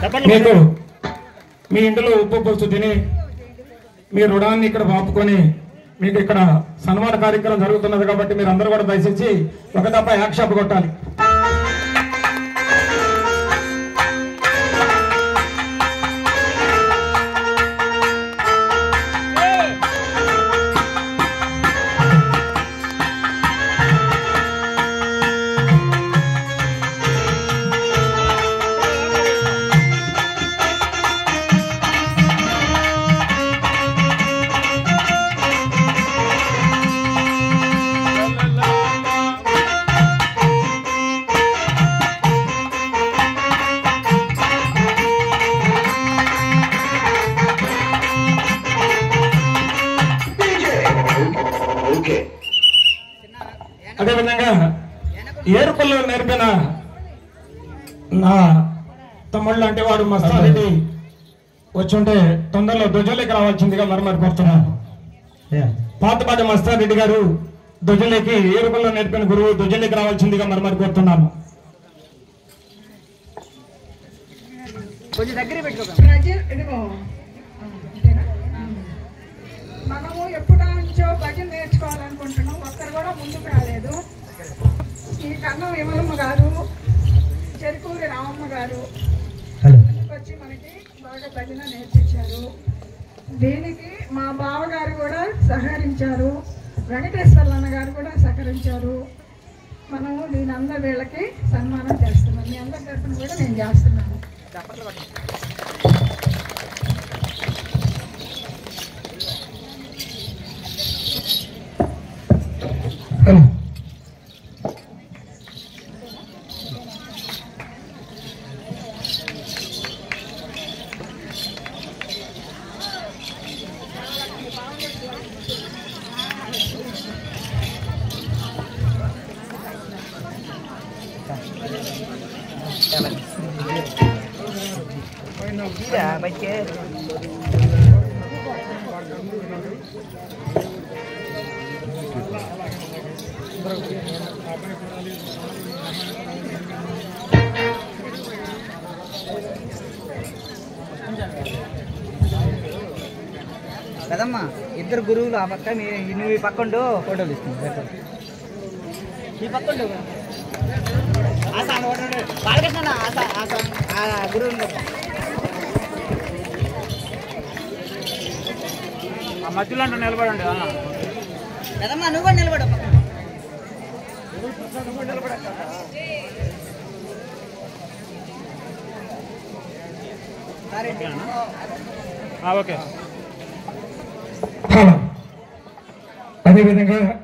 మీకు మీ ఇంటిలో ఉప్పు పులుసు తిని మీ రుణాన్ని ఇక్కడ వాపుకొని మీకు ఇక్కడ సన్మాన కార్యక్రమం జరుగుతున్నది కాబట్టి మీరు అందరూ కూడా దయచేసి ఒక దప్ప యాక్షాప్ కొట్టాలి అదేవిధంగా ఏరుపల్లి నేర్పిన నా తమ్ముళ్ళు లాంటి వాడు మస్తారెడ్డి వచ్చుంటే తొందరలో ధ్వజంలోకి రావాల్సిందిగా మరి మరి కోరుతున్నాను పాతపాటి మస్తారెడ్డి గారు ధ్వజంలోకి ఏరుపల్లిలో నేర్పిన గురువు ధ్వజంలోకి రావాల్సిందిగా మరి మరి కోరుతున్నాను కొంచెం దగ్గర పెట్టుకో ప్రజ ఇదిగో మనము ఎప్పుడో నుంచో భజన నేర్చుకోవాలనుకుంటున్నాం ఒక్కరు కూడా ముందుకు రాలేదు ఈ కన్నం విమలమ్మ గారు చెరుకూరి రామమ్మ గారు ముందుకు వచ్చి మనకి బాగా భజన నేర్పించారు దీనికి మా బావగారు కూడా సహకరించారు వెంకటేశ్వర్లన్న గారు కూడా సహకరించారు మనము దీని అందరి వీళ్ళకి సన్మానం చేస్తున్నాం మీ అందరి తరఫున కూడా నేను చేస్తున్నాను బయటకే కదమ్మా ఇద్దరు గురువులు ఆ పక్క మీ నువ్వు ఈ పక్క ఉండు ఫోటోలు తీసుకుంటా ఈ పక్క ఉండు ఆసా బాలకృష్ణ ఆసా ఆసా ఆ గురువు ఆ మధ్యలో అంటూ నిలబడండి ఆ. కదమ్మా నువ్వు కూడా నిలబడు పక్కన. సరే ఆ, ఓకే అదేవిధంగా